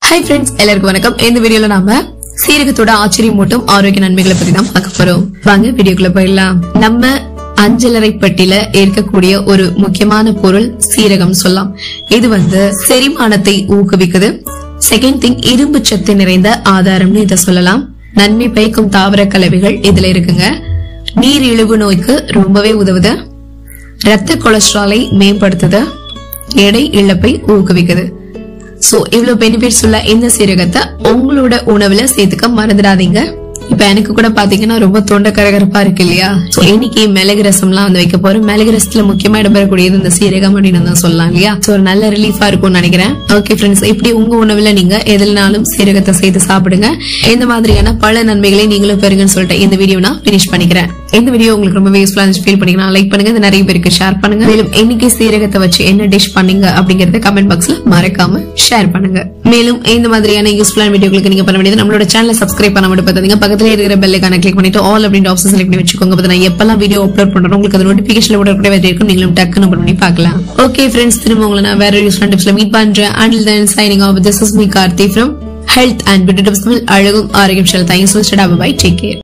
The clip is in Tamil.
ஹாய் ஃப்ரெண்ட்ஸ் எல்லாருக்கும் வணக்கம் இந்த வீடியோல நாம சீரகத்தோட ஆச்சரியமூட்டும் ஆரோக்கிய நன்மைகளை பத்தி தான் பார்க்க போறோம் வாங்க வீடியோக்குள்ள போயிடலாம் நம்ம அஞ்சலரை பெட்டியில இருக்கக்கூடிய ஒரு முக்கியமான பொருள் சீரகம் சொல்லலாம் இது வந்து செரிமானத்தை ஊக்குவிக்குது செகண்ட் திங் இரும்பு சத்து நிறைந்த ஆதாரம்னு இதை சொல்லலாம் நன்மை பயக்கும் தாவர கலவைகள் இதுல இருக்குங்க நீர் இழிவு நோய்க்கு ரொம்பவே உதவுது ரத்த கொலஸ்ட்ராலை மேம்படுத்துது எடை இழப்பை ஊக்குவிக்குது சோ இவ்வளவு பெனிஃபிட்ஸ் உள்ள இந்த சீரகத்தை உங்களோட உணவுல சேர்த்துக்க மறந்துடாதீங்க இப்ப எனக்கு கூட பாத்தீங்கன்னா ரொம்ப தொண்டை கரகரப்பா இருக்கு இல்லையா சோ இன்னைக்கு மிளகு ரசம்லாம் வந்து வைக்க போறோம் மிளகு ரசத்துல முக்கியமா இடம்பெறக்கூடியது இந்த சீரகம் அப்படின்னு தான் சொல்லலாம் இல்லையா சோ ஒரு நல்ல ரிலீஃபா இருக்கும்னு நினைக்கிறேன் ஓகே ஃப்ரெண்ட்ஸ் இப்படி உங்க உணவுல நீங்க எதுலனாலும் சீரகத்தை சேர்த்து சாப்பிடுங்க இந்த மாதிரியான பல நன்மைகளை நீங்களும் பெறுங்கன்னு சொல்லிட்டு இந்த வீடியோ நான் பினிஷ் பண்ணிக்கிறேன் இந்த வீடியோ உங்களுக்கு ரொம்ப யூஸ்ஃபுல்லா ஃபீல் பண்ணீங்கன்னா லைக் பண்ணுங்க இது நிறைய பேருக்கு ஷேர் பண்ணுங்க மேலும் இன்னைக்கு சீரகத்தை வச்சு என்ன டிஷ் பண்ணீங்க அப்படிங்கறத கமெண்ட் பாக்ஸ்ல மறக்காம ஷேர் பண்ணுங்க மேலும் இந்த மாதிரியான யூஸ்ஃபுல்லான வீடியோங்களுக்கு நீங்க பண்ண வேண்டியது நம்மளோட சேனலை சப்ஸ்கிரைப் பண்ண மட்டும் பார்த்தீங்க பக்கத்துல இருக்கிற பெல் ஐக்கான கிளிக் பண்ணிட்டு ஆல் அப்படின்ற ஆப்ஷன் செலக்ட் பண்ணி வச்சுக்கோங்க அப்ப நான் எப்பெல்லாம் வீடியோ அப்லோட் பண்றோம் உங்களுக்கு அது நோட்டிபிகேஷன் உடனே வேற இருக்கும் நீங்களும் டக்குன்னு open பண்ணி பார்க்கலாம் ஓகே ஃப்ரெண்ட்ஸ் திரும்ப உங்களை நான் வேற யூஸ்ஃபுல்லான டிப்ஸ்ல மீட் பண்றேன் until then signing off this is me Karthi from health and beauty tips அழகும் ஆரோக்கியம் channel thanks for bye take care